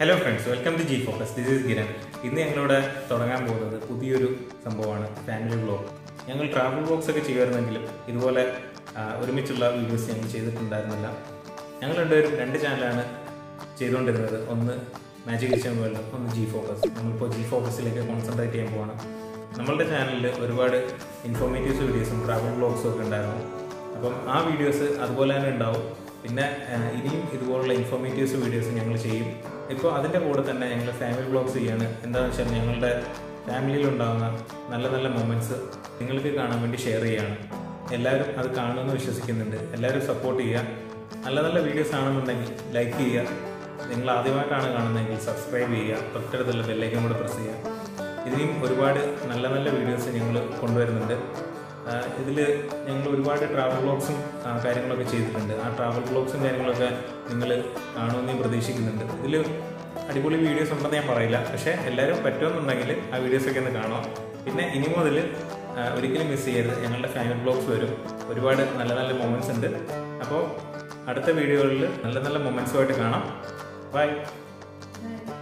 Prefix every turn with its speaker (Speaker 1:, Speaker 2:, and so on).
Speaker 1: hello friends welcome to G focus this is Giran ഇന്ന് ഞങ്ങളിവിടെ തുടങ്ങാൻ പോകുന്നത് പുതിയൊരു സംഭവമാണ് ഫാമിലി വ്ളോഗ് ഞങ്ങൾ ട്രാവൽ വ്ളോഗ്സ് ഒക്കെ ചെയ്യുമായിരുന്നെങ്കിലും ഇതുപോലെ ആ, ഒരുമിച്ചുള്ള വീഡിയോസ് ഞങ്ങൾ ചെയ്തിട്ടുണ്ടായിരുന്നില്ല ഞങ്ങൾ രണ്ടുപേരും രണ്ട് ചാനലാണ് ചെയ്തുകൊണ്ടിരുന്നത് ഒന്ന് മാജിക് കിച്ചൺ വേൾഡ് ഒന്ന് ജി ഫോക്കസ് നമ്മളിപ്പോൾ ജി ഫോക്കസിലേക്ക് കോൺസെൻട്രേറ്റ് ചെയ്യാൻ പോവാണ് നമ്മളുടെ ചാനലിൽ ഒരുപാട് ഇൻഫോർമേറ്റീവ്സ് വീഡിയോസും ട്രാവൽ വ്ളോഗ്സും ഒക്കെ ഉണ്ടായിരുന്നു അപ്പം ആ വീഡിയോസ് അതുപോലെ തന്നെ ഉണ്ടാവും പിന്നെ ആ, ഇനിയും ഇതുപോലുള്ള ഇൻഫോർമേറ്റീവ്സ് വീഡിയോസ് ഞങ്ങൾ ചെയ്യും ഇപ്പോൾ അതിൻ്റെ കൂടെ തന്നെ ഞങ്ങൾ ഫാമിലി വ്ളോഗ്സ് ചെയ്യാണ് എന്താണെന്ന് വെച്ചാൽ ഞങ്ങളുടെ ഫാമിലിയിൽ ഉണ്ടാകുന്ന നല്ല നല്ല മൊമെൻറ്റ്സ് നിങ്ങൾക്ക് കാണാൻ വേണ്ടി ഷെയർ ചെയ്യുകയാണ് എല്ലാവരും അത് കാണുമെന്ന് വിശ്വസിക്കുന്നുണ്ട് എല്ലാവരും സപ്പോർട്ട് ചെയ്യുക നല്ല നല്ല വീഡിയോസ് ആണെന്നുണ്ടെങ്കിൽ ലൈക്ക് ചെയ്യുക നിങ്ങൾ ആദ്യമായിട്ടാണ് കാണുന്നതെങ്കിൽ സബ്സ്ക്രൈബ് ചെയ്യുക തൊട്ടടുത്തുള്ള ബെല്ലൈക്കൻ കൂടെ പ്രസ് ചെയ്യുക ഇതിനും ഒരുപാട് നല്ല നല്ല വീഡിയോസ് ഞങ്ങൾ കൊണ്ടുവരുന്നുണ്ട് ഇതിൽ ഞങ്ങൾ ഒരുപാട് ട്രാവൽ ബ്ലോഗ്സും കാര്യങ്ങളൊക്കെ ചെയ്തിട്ടുണ്ട് ആ ട്രാവൽ ബ്ലോഗ്സും കാര്യങ്ങളൊക്കെ നിങ്ങൾ കാണുമെന്ന് ഞാൻ പ്രതീക്ഷിക്കുന്നുണ്ട് ഇതിൽ അടിപൊളി വീഡിയോസ് ഉണ്ടെന്ന് ഞാൻ പറയില്ല പക്ഷേ എല്ലാവരും പറ്റുമെന്നുണ്ടെങ്കിൽ ആ വീഡിയോസൊക്കെ ഒന്ന് കാണാം പിന്നെ ഇനി മുതൽ ഒരിക്കലും മിസ് ചെയ്യരുത് ഞങ്ങളുടെ ഫാമിലി ബ്ലോഗ്സ് വരും ഒരുപാട് നല്ല നല്ല മൊമെൻറ്റ്സ് ഉണ്ട് അപ്പോൾ അടുത്ത വീഡിയോകളിൽ നല്ല നല്ല മൊമെൻറ്റ്സുമായിട്ട് കാണാം ബൈ